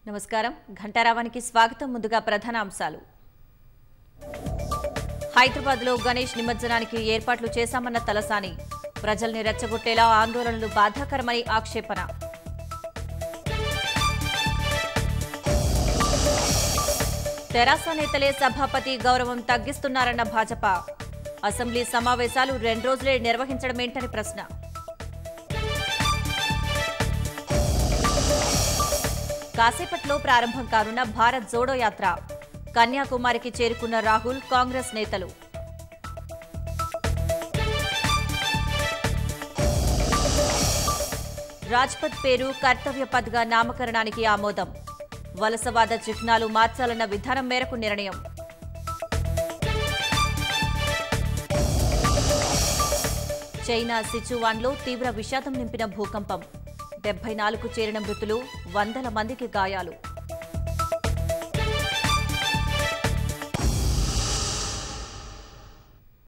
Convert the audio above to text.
నమస్కారం ఘంటారావానికి స్వాగతం ముందుగా ప్రధాన అంశాలు హైదరాబాద్లో గణేష్ నిమజ్జనానికి ఏర్పాట్లు చేశామన్న తలసాని ప్రజల్ని రెచ్చగొట్టేలా ఆందోళనలు బాధాకరమని ఆక్షేపణ తెరాస నేతలే సభాపతి గౌరవం తగ్గిస్తున్నారన్న భాజపా అసెంబ్లీ సమావేశాలు రెండు రోజులే నిర్వహించడమేంటని ప్రశ్న కాసేపట్లో ప్రారంభం కానున్న భారత్ జోడో యాత్ర కన్యాకుమారికి చేరుకున్న రాహుల్ కాంగ్రెస్ నేతలు రాజ్పథ్ పేరు కర్తవ్య పథ్గా నామకరణానికి ఆమోదం వలసవాద చిహ్నాలు మార్చాలన్న విధానం మేరకు నిర్ణయం చైనా సిచువాన్లో తీవ్ర విషాదం నింపిన భూకంపం డెబ్బై నాలుగు చేరిన మృతులు వందల మందికి గాయాలు